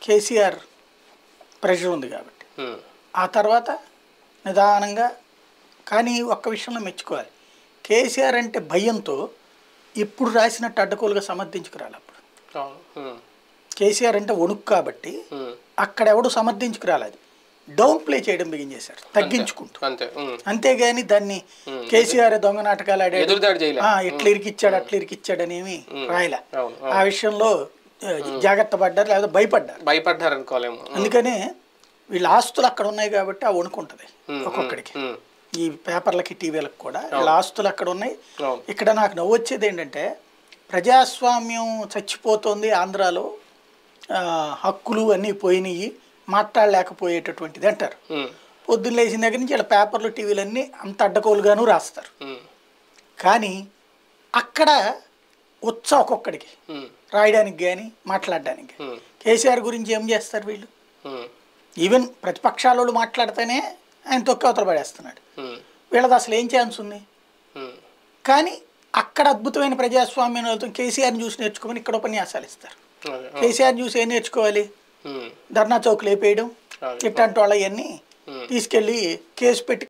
KCR pressure ఉంది కాబట్టి ఉమ్, ఆ తర్వాత నిదానంగా కానీ ఒక్క విషయంలో మెచ్చుకోవాలి కేసీఆర్ అంటే భయంతో ఇప్పుడు రాసినట్టు అడ్డకోలుగా సమర్థించుకురాలి అప్పుడు అవును ఉమ్, కేసీఆర్ అంటే వణుకు కాబట్టి ఉమ్, అక్కడ ఎవడు సమర్థించుకురాలేదు డౌన్ ప్లే చేయడం బిగించేశారు తగ్గించుకుంటూ అంతే ఉమ్, అంతేగాని దాన్ని కేసీఆర్ దొంగ నాటకాలు ఆడాడు ఎదురుదాడి చేయలే ఆ, ఇట్లా ఇరికిచ్చాడు అట్లా ఇరికిచ్చాడు అనేవి రాయలే అవును ఆ విషయంలో ఆ, జాగ్రత్త పడ్డారు లేకపోతే భయపడ్డారు భయపడ్డారు అనుకోలేము అందుకనే వీళ్ళ ఆస్తులు అక్కడ ఉన్నాయి కాబట్టి ఆ వణుకుంటుంది ఒక్కొక్కడికి ఉమ్, ఈ పేపర్లకి టీవీలకు కూడా వీళ్ళ ఆస్తులు అక్కడ ఉన్నాయి అవును ఇక్కడ నాకు నవ్వు వచ్చేది ఏంటంటే ప్రజాస్వామ్యం చచ్చిపోతుంది ఆంధ్రాలో ఆ, హక్కులు అన్నీ పోయినాయి మాట్లాడలేకపోయేటటువంటిది అంటారు ఉమ్, పొద్దున్న లేచిన దగ్గర నుంచి ఇలా పేపర్లు టీవీలు అన్నీ అంత అడ్డకోలుగాను రాస్తారు ఉమ్, కానీ అక్కడ ఉత్స ఒక్కొక్కడికి ఉమ్, రాయడానికి కానీ మాట్లాడడానికి గానీ. ఉమ్, కేసీఆర్ గురించి ఏం చేస్తారు వీళ్ళు ఉమ్, ఈవెన్ ప్రతిపక్షాల వాళ్ళు మాట్లాడితేనే ఆయన తొక్కి అవతల పడేస్తున్నాడు ఉమ్, వీళ్ళది అసలు ఏం ఛాన్స్ ఉంది ఉమ్, కానీ అక్కడ అద్భుతమైన ప్రజాస్వామ్యం అవుతుంది కేసీఆర్ని చూసి నేర్చుకోమని ఇక్కడ ఉపన్యాసాలు ఇస్తారు అదే, కేసీఆర్ చూసి ఏం నేర్చుకోవాలి ఉమ్, ధర్నా చౌక్ లేపేయడం అదే. ఇట్లాంటి వాళ్ళ అవన్నీ ఉమ్. తీసుకెళ్ళి కేసు పెట్టి